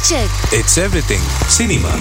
check. It's everything cinema.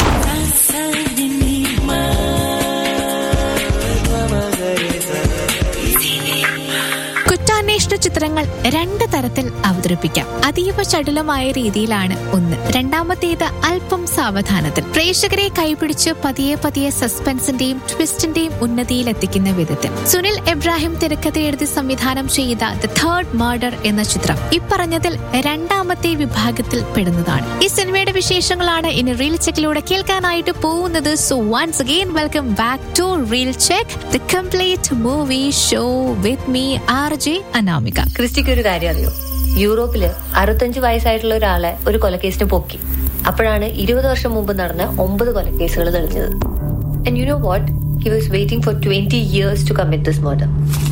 കുറ്റാന്വേഷണ ചിത്രങ്ങൾ രണ്ട് തരത്തിൽ അവതരിപ്പിക്കാം അതീവ ചടുലമായ രീതിയിലാണ് ഒന്ന് രണ്ടാമത്തേത് അല്പം സാവധാനത്തിൽ പ്രേക്ഷകരെ കൈപിടിച്ച് പതിയെ പതിയെ സസ്പെൻസിന്റെയും ട്വിസ്റ്റിന്റെയും ഉന്നതിയിൽ എത്തിക്കുന്ന വിധത്തിൽ സുനിൽ എബ്രാഹിം തിരക്കഥ എഴുതി സംവിധാനം ചെയ്ത ദ തേർഡ് മർഡർ എന്ന ചിത്രം ഇപ്പറഞ്ഞതിൽ രണ്ടാമത്തെ വിഭാഗത്തിൽ പെടുന്നതാണ് ഈ സിനിമയുടെ വിശേഷങ്ങളാണ് ഇനി റീൽ ചെക്കിലൂടെ കേൾക്കാനായിട്ട് പോകുന്നത് so once again welcome back to reel check the complete movie show with me R J Anamika ക്രിസ്റ്റിക്ക് ഒരു കാര്യം അറിയോ യൂറോപ്പില് അറുപത്തഞ്ച് വയസ്സായിട്ടുള്ള ഒരാളെ ഒരു കൊലക്കേസിന് പൊക്കി അപ്പോഴാണ് ഇരുപത് വർഷം മുമ്പ് നടന്ന ഒമ്പത് കൊലക്കേസുകൾ തെളിഞ്ഞത് and you know what he was waiting for twenty years to commit this murder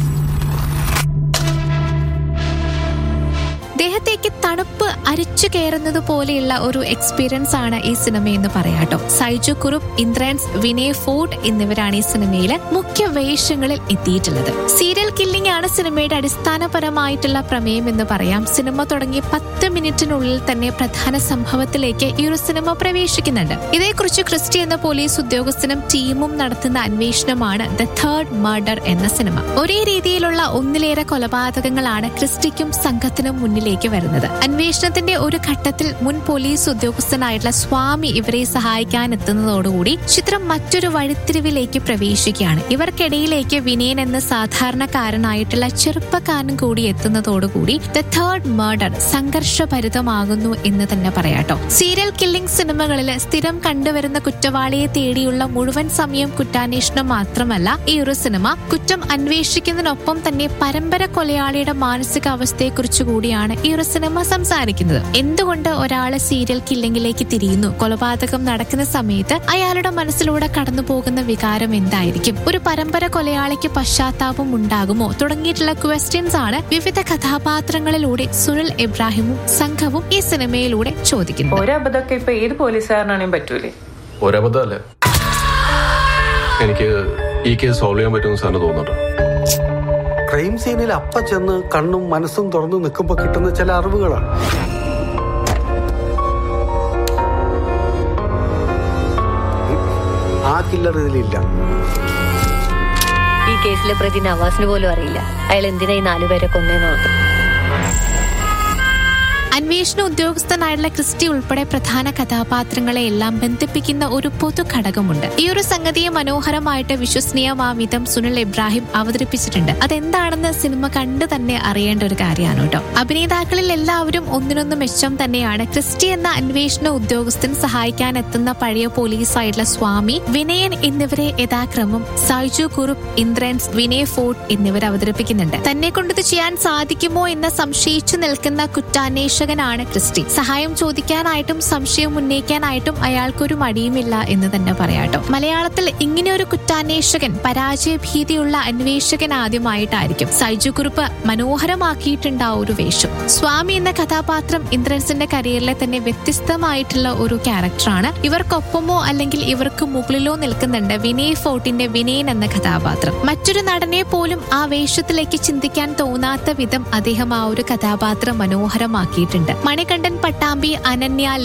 ദേഹത്തേക്ക് തണുപ്പ് അരിച്ചു കയറുന്നത് പോലെയുള്ള ഒരു എക്സ്പീരിയൻസ് ആണ് ഈ സിനിമ എന്ന് പറയാട്ടോ സൈജു കുറുപ്പ് ഇന്ദ്രൻസ് വിനയ് ഫോർട്ട് എന്നിവരാണ് ഈ സിനിമയിലെ മുഖ്യ വേഷങ്ങളിൽ എത്തിയിട്ടുള്ളത് സീരിയൽ കില്ലിംഗ് ആണ് സിനിമയുടെ അടിസ്ഥാനപരമായിട്ടുള്ള പ്രമേയം എന്ന് പറയാം സിനിമ തുടങ്ങി പത്ത് മിനിറ്റിനുള്ളിൽ തന്നെ പ്രധാന സംഭവത്തിലേക്ക് ഈ ഒരു സിനിമ പ്രവേശിക്കുന്നുണ്ട് ഇതേക്കുറിച്ച് ക്രിസ്റ്റി എന്ന പോലീസ് ഉദ്യോഗസ്ഥനും ടീമും നടത്തുന്ന അന്വേഷണമാണ് ദ തേർഡ് മർഡർ എന്ന സിനിമ ഒരേ രീതിയിലുള്ള ഒന്നിലേറെ കൊലപാതകങ്ങളാണ് ക്രിസ്റ്റിക്കും സംഘത്തിനും മുന്നിലേക്ക് വരുന്നത് അന്വേഷണത്തിന്റെ ഒരു ഘട്ടത്തിൽ മുൻ പോലീസ് ഉദ്യോഗസ്ഥനായിട്ടുള്ള സ്വാമി ഇവരെ സഹായിക്കാൻ എത്തുന്നതോടുകൂടി ചിത്രം മറ്റൊരു വഴിത്തിരിവിലേക്ക് പ്രവേശിക്കുകയാണ് ഇവർക്കിടയിലേക്ക് വിനയൻ എന്ന സാധാരണക്കാരനായിട്ടുള്ള ചെറുപ്പക്കാരൻ കൂടി എത്തുന്നതോടുകൂടി ദ തേർഡ് മർഡർ സംഘർഷഭരിതമാകുന്നു എന്ന് തന്നെ പറയാട്ടോ സീരിയൽ കില്ലിംഗ് സിനിമകളിൽ സ്ഥിരം കണ്ടുവരുന്ന കുറ്റവാളിയെ തേടിയുള്ള മുഴുവൻ സമയം കുറ്റാന്വേഷണം മാത്രമല്ല ഈ ഒരു സിനിമ കുറ്റം അന്വേഷിക്കുന്നതിനൊപ്പം തന്നെ പരമ്പര കൊലയാളിയുടെ മാനസികാവസ്ഥയെക്കുറിച്ച് കൂടിയാണ് ഈ ഒരു സിനിമ സംസാരിക്കുന്നത് എന്തുകൊണ്ട് ഒരാള് സീരിയൽ കില്ലിംഗിലേക്ക് തിരിയുന്നു കൊലപാതകം നടക്കുന്ന സമയത്ത് അയാളുടെ മനസ്സിലൂടെ കടന്നു പോകുന്ന വികാരം എന്തായിരിക്കും ഒരു പരമ്പര കൊലയാളിക്ക് പശ്ചാത്താപം ഉണ്ടാകുമോ തുടങ്ങിയിട്ടുള്ള ക്വസ്റ്റ്യൻസ് ആണ് വിവിധ കഥാപാത്രങ്ങളിലൂടെ സുനിൽ ഇബ്രാഹിമും സംഘവും ഈ സിനിമയിലൂടെ ചോദിക്കുന്നത് ഒരബദ്ധമൊക്കെ ഇപ്പൊ ഏത് പോലീസുകാരനാണെങ്കിലും പറ്റൂലേ ഒരബദ്ധമല്ല എനിക്ക് ഈ കേസ് സോൾവ് ചെയ്യാൻ പറ്റുമെന്ന് സാറിന് തോന്നുന്നുണ്ടോ ക്രൈം സീനിൽ അപ്പ ചെന്ന് കണ്ണും മനസ്സും തുറന്നു നിൽക്കുമ്പോൾ കിട്ടുന്ന ചില അറിവുകളാണ് ആ കില്ലർ ഇതിലില്ല ഈ കേസിലെ പ്രതി നവാസിന് പോലും അറിയില്ല അയാൾ എന്തിനാ ഈ നാലുപേരെ കൊന്നേന്നുള്ളത് അന്വേഷണ ഉദ്യോഗസ്ഥനായിട്ടുള്ള ക്രിസ്റ്റി ഉൾപ്പെടെ പ്രധാന കഥാപാത്രങ്ങളെ എല്ലാം ബന്ധിപ്പിക്കുന്ന ഒരു പൊതു ഘടകമുണ്ട് ഈ ഒരു സംഗതിയെ മനോഹരമായിട്ട് വിശ്വസനീയമാവിധം സുനിൽ ഇബ്രാഹിം അവതരിപ്പിച്ചിട്ടുണ്ട് അതെന്താണെന്ന് സിനിമ കണ്ടു തന്നെ അറിയേണ്ട ഒരു കാര്യമാണ് കേട്ടോ അഭിനേതാക്കളിൽ എല്ലാവരും ഒന്നിനൊന്ന് മെച്ചം തന്നെയാണ് ക്രിസ്റ്റി എന്ന അന്വേഷണ ഉദ്യോഗസ്ഥൻ സഹായിക്കാൻ എത്തുന്ന പഴയ പോലീസായിട്ടുള്ള സ്വാമി വിനയൻ എന്നിവരെ യഥാക്രമം സൈജു കുറുപ്പ് ഇന്ദ്രൻസ് വിനയ് ഫോർട്ട് എന്നിവർ അവതരിപ്പിക്കുന്നുണ്ട് തന്നെ കൊണ്ടിത് ചെയ്യാൻ സാധിക്കുമോ എന്ന് സംശയിച്ചു നിൽക്കുന്ന കുറ്റാന്വേഷകനാണ് ക്രിസ്റ്റി സഹായം ചോദിക്കാനായിട്ടും സംശയം ഉന്നയിക്കാനായിട്ടും അയാൾക്കൊരു മടിയുമില്ല എന്ന് തന്നെ പറയാട്ടോ മലയാളത്തിൽ ഇങ്ങനെ ഒരു കുറ്റാന്വേഷകൻ പരാജയഭീതിയുള്ള അന്വേഷകൻ ആദ്യമായിട്ടായിരിക്കും സൈജു കുറുപ്പ് മനോഹരമാക്കിയിട്ടുണ്ട് ആ ഒരു വേഷം സ്വാമി എന്ന കഥാപാത്രം ഇന്ദ്രൻസിന്റെ കരിയറിലെ തന്നെ വ്യത്യസ്തമായിട്ടുള്ള ഒരു ക്യാരക്ടറാണ് ഇവർക്കൊപ്പമോ അല്ലെങ്കിൽ ഇവർക്ക് മുകളിലോ നിൽക്കുന്നുണ്ട് വിനയ് ഫോർട്ടിന്റെ വിനയൻ എന്ന കഥാപാത്രം മറ്റൊരു നടനെ പോലും ആ വേഷത്തിലേക്ക് ചിന്തിക്കാൻ തോന്നാത്ത വിധം അദ്ദേഹം ആ ഒരു കഥാപാത്രം മനോഹരമാക്കിയിട്ടുണ്ട് മണികണ്ഠൻ പട്ടാമ്പി അനന്യ